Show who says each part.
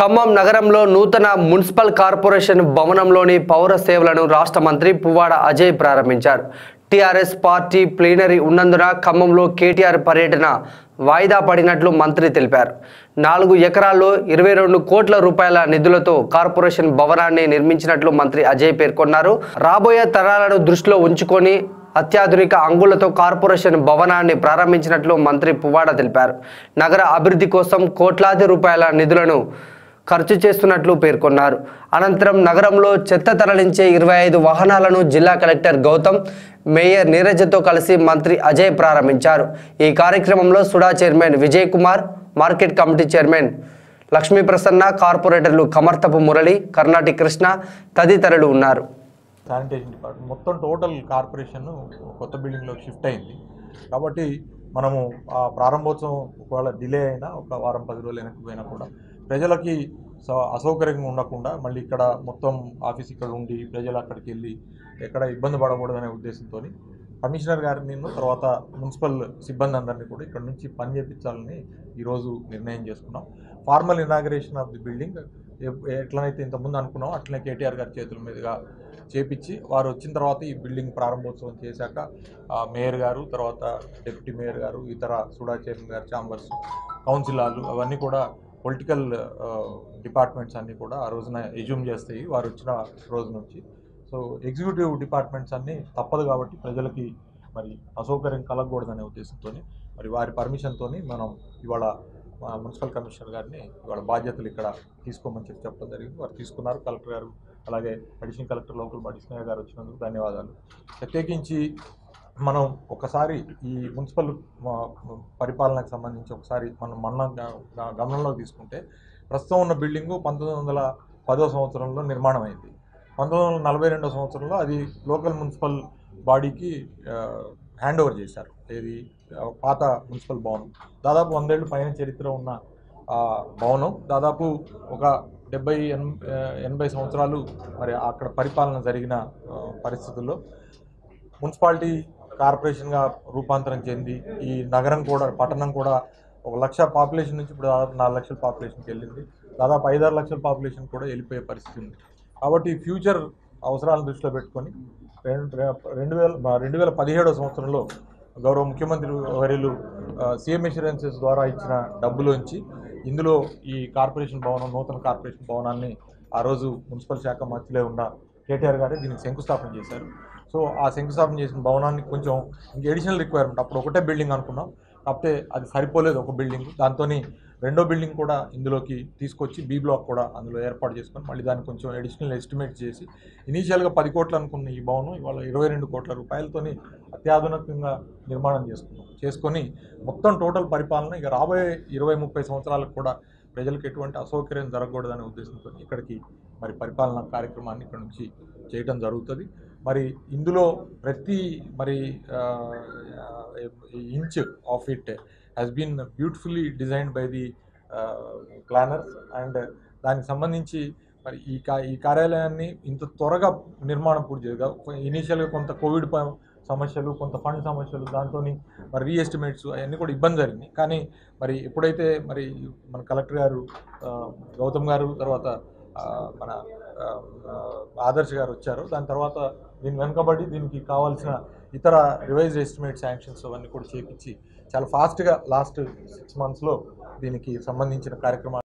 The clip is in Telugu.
Speaker 1: ఖమ్మం నగరంలో నూతన మున్సిపల్ కార్పొరేషన్ భవనంలోని పౌర సేవలను రాష్ట్ర మంత్రి పువ్వాడ అజయ్ ప్రారంభించారు టీఆర్ఎస్ పార్టీ ప్లీనరీ ఉన్నందున ఖమ్మంలో కేటీఆర్ పర్యటన వాయిదా పడినట్లు మంత్రి తెలిపారు నాలుగు ఎకరాల్లో ఇరవై రెండు కోట్ల రూపాయల నిధులతో కార్పొరేషన్ భవనాన్ని నిర్మించినట్లు మంత్రి అజయ్ పేర్కొన్నారు రాబోయే తరాలను దృష్టిలో ఉంచుకొని అత్యాధునిక అంగులతో కార్పొరేషన్ భవనాన్ని ప్రారంభించినట్లు మంత్రి పువ్వాడ తెలిపారు నగర అభివృద్ధి కోసం కోట్లాది రూపాయల నిధులను ఖర్చు చేస్తున్నట్లు పేర్కొన్నారు అనంతరం నగరంలో చెత్త తరలించే ఇరవై ఐదు వాహనాలను జిల్లా కలెక్టర్ గౌతమ్ మేయర్ నీరజతో కలిసి మంత్రి అజయ్ ప్రారంభించారు ఈ కార్యక్రమంలో SUDA chairman Vijay Kumar market committee chairman Lakshmi Prasanna కార్పొరేటర్లు కమర్తపు మురళి కర్ణాటి కృష్ణ తదితరులు ఉన్నారు
Speaker 2: శానిటేషన్ డిపార్ట్మెంట్ మొత్తం టోటల్ కార్పొరేషన్ కొత్త బిల్డింగ్లో షిఫ్ట్ అయింది కాబట్టి మనము ఆ ప్రారంభోత్సవం ఒకవేళ డిలే అయినా ఒక వారం పది రోజులు వెనక్కి పోయినా కూడా ప్రజలకి స- అసౌకర్యంగా ఉండకుండా మళ్ళీ ఇక్కడ మొత్తం ఆఫీస్ ఇక్కడ ఉండి ప్రజలు అక్కడికి వెళ్ళి ఎక్కడ ఇబ్బంది పడకూడదనే ఉద్దేశంతో కమిషనర్ గారిని తర్వాత మున్సిపల్ సిబ్బంది అందరినీ కూడా ఇక్కడ నుంచి పని చేపించాలని ఈరోజు నిర్ణయం చేసుకున్నాం formal inauguration of the building ఎట్లనైతే ఇంతకుముందు అనుకున్నాం అట్లనే కేటీఆర్ గారి చేతుల మీదుగా చేపించి వారు వచ్చిన తర్వాత ఈ బిల్డింగ్ ప్రారంభోత్సవం చేశాక ఆ, మేయర్ గారు తర్వాత డిప్యూటీ మేయర్ గారు ఇతర సుడా చైర్మన్ గారు ఛాంబర్స్ కౌన్సిలాలు అవన్నీ కూడా పొలిటికల్ డిపార్ట్మెంట్స్ అన్నీ కూడా ఆ రోజున ఎజ్యూమ్ చేస్తాయి వారు వచ్చిన రోజు నుంచి సో ఎగ్జిక్యూటివ్ డిపార్ట్మెంట్స్ అన్నీ తప్పదు కాబట్టి ప్రజలకి మరి అసౌకర్యం కలగకూడదనే ఉద్దేశంతో మరి వారి పర్మిషన్తో మనం ఇవాళ మా మున్సిపల్ కమిషనర్ గారిని ఇవాళ బాధ్యతలు ఇక్కడ తీసుకోమని చెప్పి చెప్పడం జరిగింది వారు తీసుకున్నారు కలెక్టర్ గారు అలాగే additional collector local body Sneha గారు వచ్చినందుకు ధన్యవాదాలు ప్రత్యేకించి మనం ఒకసారి ఈ మున్సిపల్ ఆ, పరిపాలనకు సంబంధించి ఒకసారి మనం మన గ- గమనంలోకి తీసుకుంటే ప్రస్తుతం ఉన్న బిల్డింగు పంతొమ్మిది వందల పదో సంవత్సరంలో నిర్మాణం అయింది పంతొమ్మిది వందల నలభై రెండో సంవత్సరంలో అది లోకల్ మున్సిపల్ బాడీకి హ్యాండ్ ఓవర్ చేశారు ఇది ఆ, పాత మున్సిపల్ భవనం దాదాపు వందేళ్ళు పైన చరిత్ర ఉన్న ఆ భవనం దాదాపు ఒక డెబ్బై ఎన్ ఎనభై సంవత్సరాలు మరి అక్కడ పరిపాలన జరిగిన ఆ, పరిస్థితుల్లో మున్సిపాలిటీ కార్పొరేషన్గా రూపాంతరం చెంది ఈ నగరం కూడా పట్టణం కూడా ఒక లక్ష పాపులేషన్ నుంచి ఇప్పుడు దాదాపు నాలుగు లక్షల పాపులేషన్కి వెళ్ళింది దాదాపు ఐదారు లక్షల పాపులేషన్ కూడా వెళ్ళిపోయే పరిస్థితి ఉంది కాబట్టి ఫ్యూచర్ అవసరాలను దృష్టిలో పెట్టుకొని రెండు రెండు వేల రెండు వేల పదిహేడో సంవత్సరంలో గౌరవ ముఖ్యమంత్రి వర్యులు సీఎం ఇన్సూరెన్సెస్ ద్వారా ఇచ్చిన డబ్బులోంచి ఇందులో ఈ కార్పొరేషన్ భవనం నూతన కార్పొరేషన్ భవనాన్ని ఆ రోజు మున్సిపల్ శాఖ మంత్రిలో ఉన్న కేటీఆర్ గారే దీనికి శంకుస్థాపన చేశారు సో ఆ శంకుస్థాపన చేసిన భవనాన్ని కొంచెం ఇంక ఎడిషనల్ రిక్వైర్మెంట్ అప్పుడు ఒకటే బిల్డింగ్ అనుకున్నాం కాకపోతే అది సరిపోలేదు ఒక బిల్డింగ్ దాంతో రెండో బిల్డింగ్ కూడా ఇందులోకి తీసుకొచ్చి బి బ్లాక్ కూడా అందులో ఏర్పాటు చేసుకొని మళ్ళీ దాన్ని కొంచెం అడిషనల్ ఎస్టిమేట్ చేసి ఇనీషియల్గా పది కోట్లు అనుకున్న ఈ భవనం ఇవాళ ఇరవై రెండు కోట్ల రూపాయలతోని అత్యాధునికంగా నిర్మాణం చేసుకున్నాం చేసుకొని మొత్తం టోటల్ పరిపాలన ఇక రాబోయే ఇరవై ముప్పై సంవత్సరాలకు కూడా ప్రజలకు ఎటువంటి అసౌకర్యం జరగకూడదనే ఉద్దేశంతో ఇక్కడికి మరి పరిపాలన కార్యక్రమాన్ని ఇక్కడ నుంచి చేయటం జరుగుతుంది మరి ఇందులో ప్రతి మరి inch of it has been beautifully designed by the planners and దానికి సంబంధించి మరి ఈ కా ఈ కార్యాలయాన్ని ఇంత త్వరగా నిర్మాణం పూర్తి చేయగా ఇనీషియల్గా కొంత కోవిడ్ ప- సమస్యలు కొంత ఫండ్ సమస్యలు దాంతో మరి రీఎస్టిమేట్స్ అవన్నీ కూడా ఇబ్బంది జరిగింది కానీ మరి ఎప్పుడైతే మరి మన కలెక్టర్ గారు ఆ, గౌతమ్ గారు తర్వాత ఆ, మన ఆ, ఆ, ఆదర్శ్ గారు వచ్చారు దాని తర్వాత దీని వెనుకబడి దీనికి కావాల్సిన ఇతర రివైజ్ ఎస్టిమేట్ శాంక్షన్స్ అవన్నీ కూడా చేపించి చాలా ఫాస్ట్గా లాస్ట్ సిక్స్ మంత్స్లో దీనికి సంబంధించిన కార్యక్రమాలు